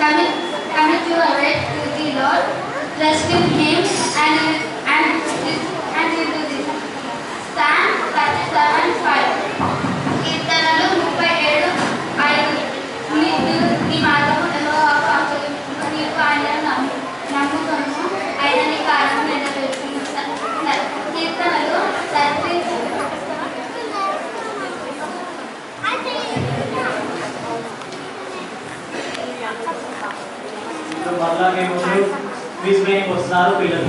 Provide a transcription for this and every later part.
commit, commit your way to the Lord, trust in Him, and and and He will do this. Psalm 37 5. కీర్తనలు ముప్పై ఏడు ఐదు నీకు నీ మార్గము యెహోవాకు అప్పగించుము నీకు ఆయన నమ్ము నమ్ముకొను ఆయన నీ కార్యము నెరవేర్చును కీర్తనలు థర్టీ ఇప్పుడు మళ్ళా మేము క్విజ్ బ్రేక్ వస్తున్నారు పిల్లలు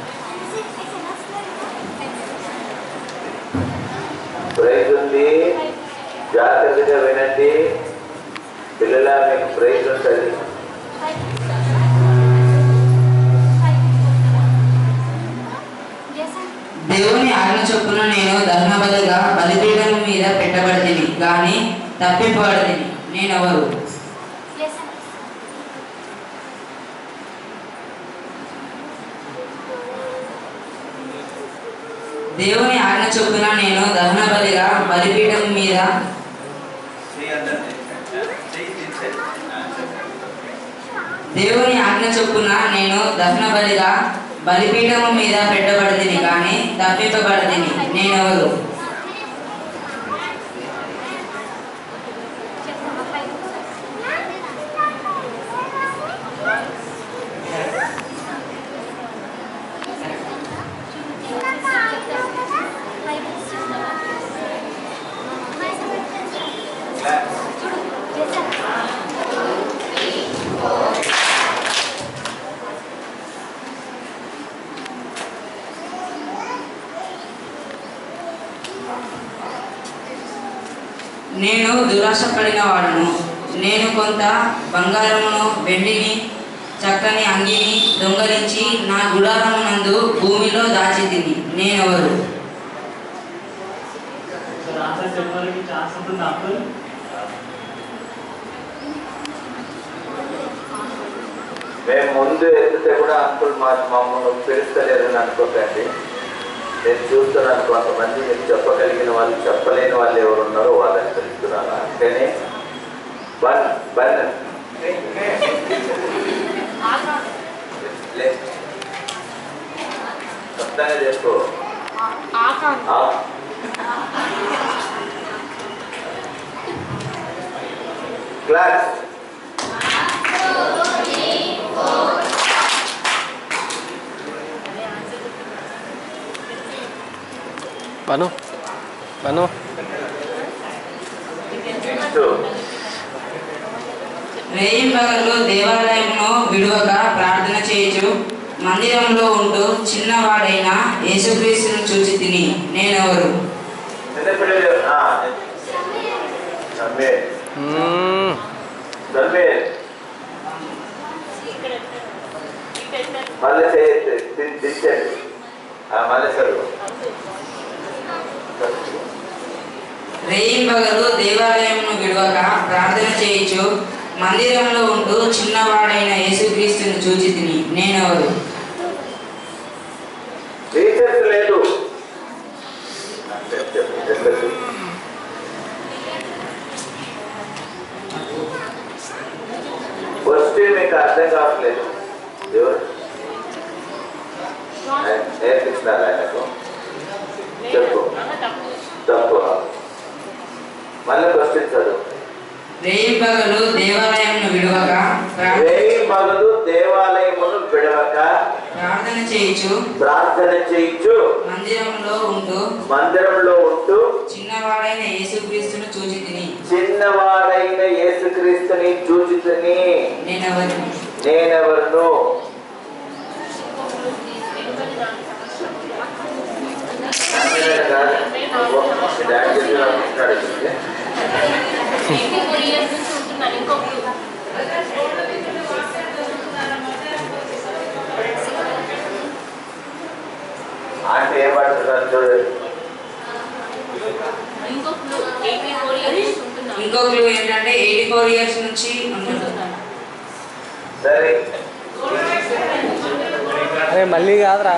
ప్రైజ్ ఉంది జాగ్రత్తగా వినండి పిల్లల మీకు ప్రైజ్ ఉంటుంది దేవుని ఆజ్ఞ చొప్పున నేను దహనబలిగా బలిపీఠం మీద పెట్టబడితిని గాని తప్పింపబడితిని నేనెవరు దేవుని ఆజ్ఞ చొప్పున నేను దహన బలిగా బలిపీఠం మీద దేవుని ఆజ్ఞ చొప్పున నేను దహన బలిగా బలిపీఠము మీద పెట్టబడితిని కానీ తప్పింపబడితిని నేనెవరు నేను దురాశపడిన వాడును నేను కొంత బంగారమును వెండిని చక్కని అంగిని దొంగలించి నా గుడారమునందు భూమిలో దాచి తిని నేనెవరు సార్ ఆన్సర్ చెప్పడానికి ఛాన్స్ ఉంటుంది అంకుల్ మేము ముందు ఎత్తితే కూడా అంకుల్ మా మమ్మల్ని పిలుస్తలేదని అనుకోకండి నేను చూస్తున్నాను కొంతమంది మీరు చెప్పగలిగిన వాళ్ళు చెప్పలేని వాళ్ళు ఎవరు ఉన్నారో వాళ్ళని పిలుస్తున్నాను అంటేనే బన్ బన్ లే. చెప్తానే చేసుకో ఆ. క్లాస్ పను పను నెక్స్ట్ రేయింబగలు దేవాలయంలో విడువక ప్రార్థన చేయుచు మందిరంలో ఉంటూ చిన్నవాడైన యేసుక్రీస్తును చూచి తిని నేనెవరు చిన్నపిల్లలు ఆ, సమీర్ మ్మ్. సమీర్ మళ్ళీ చేయండి ది- దించండి ఆ, మళ్ళీ చదువు రేయింబగలు దేవాలయంను విడువక ప్రార్థన చేయుచు మందిరంలో ఉంటూ చిన్నవాడైన యేసుక్రీస్తును చూచి తిని నేనెవరు రీసెర్చ్ లేదు చెప్పు, చెప్పు, చెప్పు. క్వశ్చన్ మీకు అర్థం కావట్లేదు ఎవరు ఆయన నేర్పిస్తున్నారు ఆయనకు చెప్పు తప్పు మళ్ళీ క్వశ్చన్ చదువు రేయింబగలు దేవాలయంను విడువక ప్రా- రేయి మగలు దేవాలయమును విడవక ప్రార్థన చేయుచు ప్రార్థన చేయించు మందిరంలో ఉంటూ మందిరంలో ఉంటూ చిన్నవాడైన యేసుక్రీస్తును చూచి తిని చిన్నవాడైన యేసుక్రీస్తుని చూచుతని నేనెవరు నేనెవరును అంటే ఏమంటున్నారు చూడండి ఇంకో క్లూ ఏంటంటే ఎయిటీ ఫోర్ ఇయర్స్ నుంచి ఉంటుంది సరే అరే మళ్ళీ కాదురా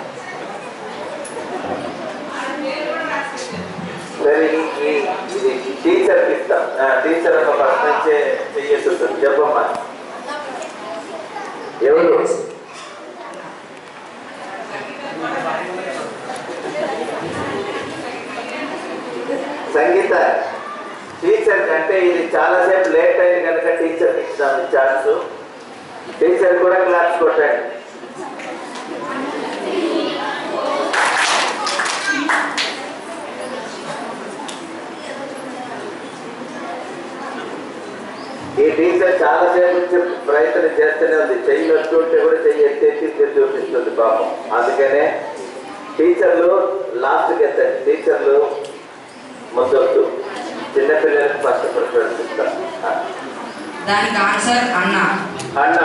సరే ఈ- ఈ- ఇది టీచర్కి ఇస్తాం ఆ, టీచర్ ఒక ఫస్ట్ నుంచే చెయ్యేసి ఉంటుంది చెప్పమ్మా ఎవరు సంగీత టీచర్ కంటే ఇది చాలాసేపు లేట్ అయింది కనుక టీచర్కి ఇస్తాం ఛాన్స్ టీచర్ కూడా క్లాస్ కొట్టండి ఈ టీచర్ చాలాసేపు నుంచి ప్రయత్నం చేస్తూనే ఉంది చెయ్యి వస్తుంటే కూడా చెయ్యి ఎత్తేసి ఎత్తి చూపిస్తుంది పాపం అందుకనే టీచర్లు లాస్ట్కి ఎత్తండి టీచర్లు ముందొద్దు చిన్నపిల్లలకు ఫస్ట్ ప్రిఫరెన్స్ ఇస్తారు ఆ. దానికి ఆన్సర్ అన్న అన్న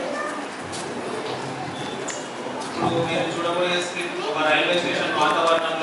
ఇప్పుడు మీరు చూడబోయే స్క్రిప్ట్ ఒక రైల్వే స్టేషన్ వాతావరణం